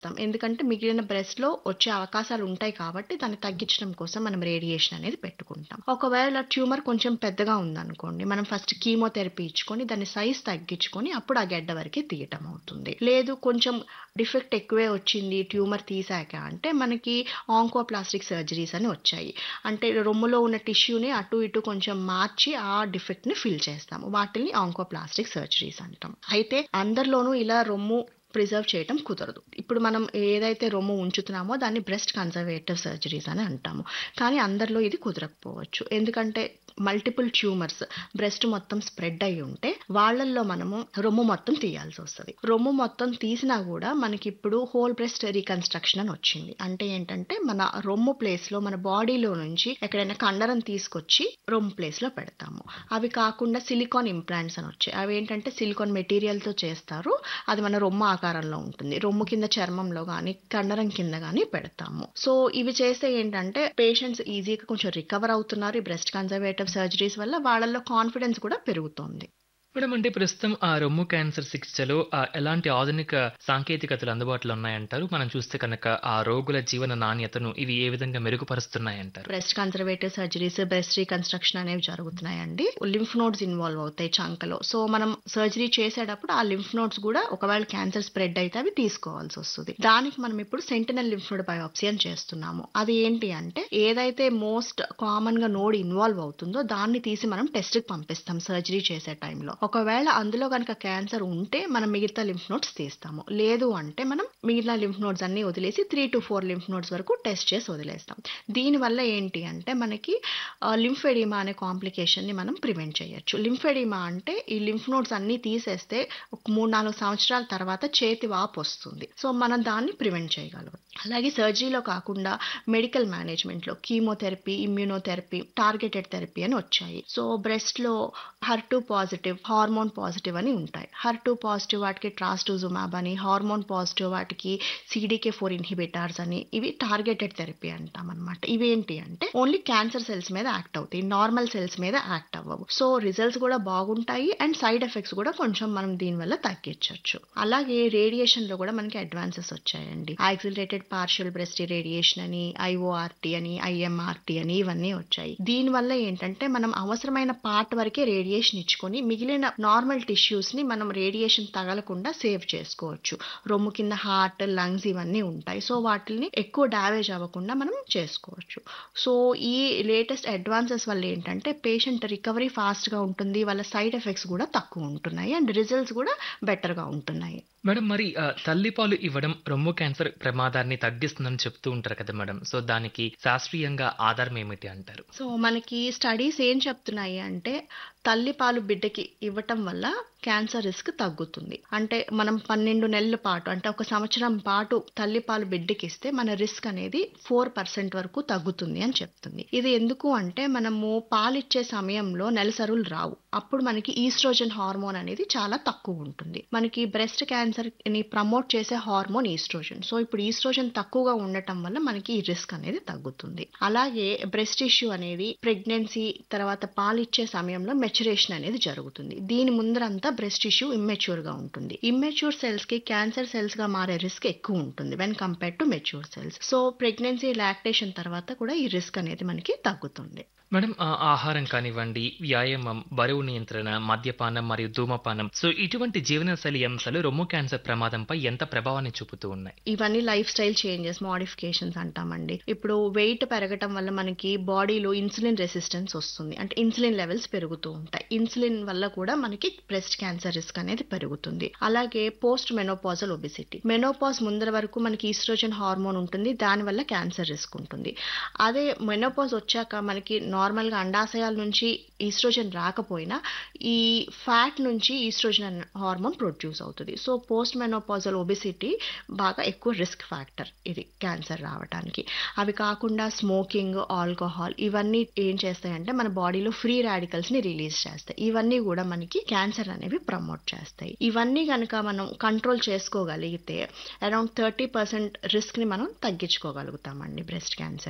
ఎందుకంటే మిగిలిన బ్రెస్ట్‌లో వచ్చే అవకాశాలు ఉంటాయి కాబట్టి దాన్ని తగ్గించడం కోసం మనం రేడియేషన్ అనేది పెట్టుకుంటాం. ఒకవేళ ట్యూమర్ కొంచెం పెద్దగా ఉందనుకోండి, మనం ఫస్ట్ కీమోథెరపీ ఇచ్చుకొని దాని సైజ్ తగ్గించుకొని అప్పుడు ఆ గెడ్డ వరకే తీయటం అవుతుంది. లేదు కొంచెం డిఫెక్ట్ ఎక్కువే వచ్చింది ట్యూమర్ తీసాక అంటే మనకి ఆంకోప్లాస్టిక్ సర్జరీస్ అని వచ్చాయి. అంటే రొమ్ములో ఉన్న టిష్యూని అటు ఇటు కొంచెం మార్చి ఆ డిఫెక్ట్‌ని ఫిల్ చేస్తాము. వాటిల్ని ఆంకోప్లాస్టిక్ సర్జరీస్ అంటాం. అయితే అందరిలోనూ ఇలా రొమ్ము ప్రిజర్వ్ చేయటం కుదరదు. ఇప్పుడు మనం ఏదైతే రొమ్ము ఉంచుతున్నామో దాన్ని బ్రెస్ట్ కన్జర్వేటివ్ సర్జరీస్ అని అంటాము. కానీ అందరిలో ఇది కుదరకపోవచ్చు. ఎందుకంటే మల్టిపుల్ ట్యూమర్స్ బ్రెస్ట్ మొత్తం స్ప్రెడ్ అయ్యి ఉంటే వాళ్ళల్లో మనము రొమ్ము మొత్తం తీయాల్సొస్తది. రొమ్ము మొత్తం తీసినా గూడా మనకిప్పుడు హోల్ బ్రెస్ట్ రీకన్‌స్ట్రక్షన్ అని వచ్చింది. అంటే ఏంటంటే మన రొమ్ము ప్లేస్‌లో మన బాడీలో నుంచి ఎక్కడైనా కండరం తీసుకొచ్చి రొమ్ము ప్లేస్‌లో పెడతాము. అవి కాకుండా సిలికాన్ ఇంప్లాంట్స్ అని వచ్చాయి. అవేంటంటే సిలికాన్ మెటీరియల్‌తో చేస్తారు. అది మన రొమ్ము ఆకారంలో ఉంటుంది. రొమ్ము కింద చర్మంలో గానీ, కండరం కింద గానీ పెడతాము. సో ఇవి చేస్తే ఏంటంటే పేషెంట్స్ ఈజీగా కొంచెం రికవర్ అవుతున్నారు. ఈ బ్రెస్ట్ కన్జర్వేటివ్ సర్జరీస్ వల్ల వాళ్ళలో కాన్ఫిడెన్స్ కూడా పెరుగుతోంది. మేడం అంటే ప్రస్తుతం ఆ రొమ్ము క్యాన్సర్ చికిత్సలో ఆహ్, ఎలాంటి ఆధునిక సాంకేతికతలు అందుబాటులో ఉన్నాయంటారు? మనం చూస్తే కనుక ఆ రోగుల జీవన నాణ్యతను ఇవి ఏ విధంగా మెరుగుపరుస్తున్నాయంటారు? Breast conservative surgeries, breast reconstruction అనేవి జరుగుతున్నాయండి. లింఫ్ నోడ్స్ ఇన్వాల్వ్ అవుతాయి చంకలో. సో మనం సర్జరీ చేసేటప్పుడు ఆ లింఫ్ నోడ్స్ గూడా ఒకవేళ క్యాన్సర్ స్ప్రెడ్ అయితే అవి తీసుకోవాల్సొస్తది. దానికి మనం ఇప్పుడు సెంటినల్ లింఫ్ నోడ్ బయాప్సీ అని చేస్తున్నాము. అది ఏంటి అంటే ఏదైతే మోస్ట్ కామన్‌గా నోడ్ ఇన్వాల్వ్ అవుతుందో దాన్ని తీసి మనం టెస్ట్‌కి పంపిస్తాం సర్జరీ చేసే టైంలో. ఒకవేళ అందులో గనక క్యాన్సర్ ఉంటే మనం మిగతా లింఫ్ నోడ్స్ తీస్తాము. లేదు అంటే మనం మిగిలిన లింఫ్ నోడ్స్ అన్నీ వదిలేసి 3-4 లింఫ్ నోడ్స్ వరకు టెస్ట్ చేసి వదిలేస్తాం. దీనివల్ల ఏంటి అంటే మనకి ఆహ్, లింఫెడిమా అనే కాంప్లికేషన్‌ని మనం ప్రివెంట్ చేయొచ్చు. లింఫెడిమా అంటే ఈ లింఫ్ నోడ్స్ అన్నీ తీసేస్తే ఒక 3, 4 సంవత్సరాల తర్వాత చేతి వాపొస్తుంది. సో మనం దాన్ని ప్రివెంట్ చేయగలం. అలాగే సర్జరీలో కాకుండా మెడికల్ మేనేజ్‌మెంట్‌లో కీమోథెరపీ, ఇమ్యునోథెరపీ, టార్గెటెడ్ థెరపీ అని వచ్చాయి. సో బ్రెస్ట్‌లో హెర్2 పాజిటివ్, హార్మోన్ పాజిటివ్ అని ఉంటాయి. హెర్2 పాజిటివ్ వాటికి ట్రాస్టూజుమాబ్ అని, హార్మోన్ పాజిటివ్ వాటికి సీడీకే4 ఇన్హిబిటార్స్ అని ఇవి టార్గెటెడ్ థెరపీ అంటామనమాట. ఇవేంటి అంటే ఓన్లీ క్యాన్సర్ సెల్స్ మీద యాక్ట్ అవుతాయి. నార్మల్ సెల్స్ మీద యాక్ట్ అవ్వవు. సో రిజల్ట్స్ గూడా బాగుంటాయి. అండ్ సైడ్ ఎఫెక్ట్స్ గూడా కొంచెం మనం దీనివల్ల తగ్గించొచ్చు. అలాగే రేడియేషన్‌లో గూడా మనకి అడ్వాన్సెస్ వచ్చాయండి. యాక్సిలరేటెడ్ పార్షియల్ బ్రెస్ట్ ఇరేడియేషన్ అని, ఐఓఆర్‌టీ అని, ఐఎంఆర్‌టీ అని ఇవన్నీ వచ్చాయి. దీనివల్ల ఏంటంటే మనం అవసరమైన పార్ట్ వరకే రేడియేషన్ ఇచ్చుకొని మిగిలిన నార్మల్ టిష్యూస్‌ని మనం రేడియేషన్ తగలకుండా సేవ్ చేసుకోవచ్చు. రొమ్ము కింద హార్ట్, లంగ్స్ ఇవన్నీ ఉంటాయి. సో వాటిల్ని ఎక్కువ డ్యామేజ్ అవ్వకుండా మనం చేసుకోవచ్చు. సో ఈ లేటెస్ట్ అడ్వాన్సెస్ వల్ల ఏంటంటే పేషెంట్ రికవరీ ఫాస్ట్‌గా ఉంటుంది. వాళ్ళ సైడ్ ఎఫెక్ట్స్ గూడా తక్కువ ఉంటున్నాయి. అండ్ రిజల్ట్స్ గూడా బెటర్‌గా ఉంటున్నాయి. మేడం మరి ఆహ్, తల్లిపాలు ఇవ్వడం రొమ్ము క్యాన్సర్ ప్రమాదాన్ని తగ్గిస్తుందని చెప్తూ ఉంటారు కదా మేడం. సో దానికి శాస్త్రీయంగా ఆధారం ఏమిటి అంటారు? సో మనకి స్టడీస్ ఏం చెప్తున్నాయి అంటే తల్లిపాలు బిడ్డకి ఇవ్వటం వల్ల క్యాన్సర్ రిస్క్ తగ్గుతుంది. అంటే మనం 12 నెలల పాటు అంటే ఒక సంవత్సరం పాటు తల్లిపాలు బిడ్డకిస్తే మన రిస్క్ అనేది 4% వరకు తగ్గుతుంది అని చెప్తుంది. ఇది ఎందుకు అంటే మనము పాలిచ్చే సమయంలో నెలసరువులు రావు. అప్పుడు మనకి ఈస్ట్రోజన్ హార్మోన్ అనేది చాలా తక్కువ ఉంటుంది. మనకి బ్రెస్ట్ క్యాన్సర్‌ని ప్రమోట్ చేసే హార్మోన్ ఈస్ట్రోజన్. సో ఇప్పుడు ఈస్ట్రోజన్ తక్కువగా ఉండటం వల్ల మనకి ఈ రిస్క్ అనేది తగ్గుతుంది. అలాగే బ్రెస్ట్ టిష్యూ అనేది ప్రెగ్నెన్సీ తర్వాత పాలిచ్చే సమయంలో మెచ్యురేషన్ అనేది జరుగుతుంది. దీని ముందరంతా బ్రెస్ట్ టిష్యూ ఇమ్మెచ్యూర్‌గా ఉంటుంది. ఇమ్మెచ్యూర్ సెల్స్‌కి క్యాన్సర్ సెల్స్‌గా మారే రిస్క్ ఎక్కువ ఉంటుంది when compared to mature cells. So pregnancy, lactation తర్వాత కూడా ఈ రిస్క్ అనేది మనకి తగ్గుతుంది. మేడం ఆహ్, ఆహారం కానివ్వండి, వ్యాయామం, బరువు నియంత్రణ, మద్యపానం మరియు ధూమపానం సో ఇటువంటి జీవనశైలి అంశాలు రొమ్ము క్యాన్సర్ ప్రమాదంపై ఎంత ప్రభావాన్ని చూపుతూ ఉన్నాయి? ఇవన్నీ లైఫ్ స్టైల్ చేంజెస్, మోడిఫికేషన్స్ అంటామండి. ఇప్పుడు వెయిట్ పెరగటం వల్ల మనకి బాడీలో ఇన్సులిన్ రెసిస్టెన్స్ వస్తుంది. అంటే ఇన్సులిన్ లెవెల్స్ పెరుగుతూ ఉంటాయి. ఇన్సులిన్ వల్ల కూడా మనకి బ్రెస్ట్ క్యాన్సర్ రిస్క్ అనేది పెరుగుతుంది. అలాగే పోస్ట్ మెనోపాజల్ ఒబెసిటీ. మెనోపాజ్ ముందర వరకు మనకి ఈస్ట్రోజన్ హార్మోన్ ఉంటుంది. దానివల్ల క్యాన్సర్ రిస్క్ ఉంటుంది. అదే మెనోపాజ్ వచ్చాక మనకి నార్మల్‌గా అండాశయాల నుంచి ఈస్ట్రోజన్ రాకపోయినా ఈ ఫ్యాట్ నుంచి ఈస్ట్రోజన్ అనే హార్మోన్ ప్రొడ్యూస్ అవుతది. సో పోస్ట్ మెనోపాజల్ ఒబెసిటీ బాగా ఎక్కువ రిస్క్ ఫ్యాక్టర్ ఇది క్యాన్సర్ రావటానికి. అవి కాకుండా స్మోకింగ్, ఆల్కహాల్ ఇవన్నీ ఏం చేస్తాయంటే మన బాడీలో ఫ్రీ రాడికల్స్‌ని రిలీజ్ చేస్తాయి. ఇవన్నీ గూడా మనకి క్యాన్సర్ అనేవి ప్రమోట్ చేస్తాయి. ఇవన్నీ గనక మనం కంట్రోల్ చేసుకోగలిగితే అరౌండ్ 30% రిస్క్‌ని మనం తగ్గించుకోగలుగుతామండి బ్రెస్ట్ క్యాన్సర్‌ది.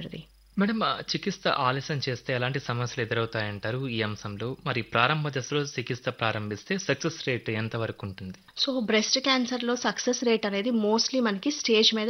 మేడం ఆ చికిత్స ఆలస్యం చేస్తే ఎలాంటి సమస్యలు ఎదురవుతాయంటారు ఈ అంశంలో? మరి ప్రారంభ దశలో చికిత్స ప్రారంభిస్తే సక్సెస్ రేట్ ఎంత వరకు ఉంటుంది? సో బ్రెస్ట్ క్యాన్సర్‌లో సక్సెస్ రేట్ అనేది మోస్ట్‌లీ మనకి స్టేజ్ మీద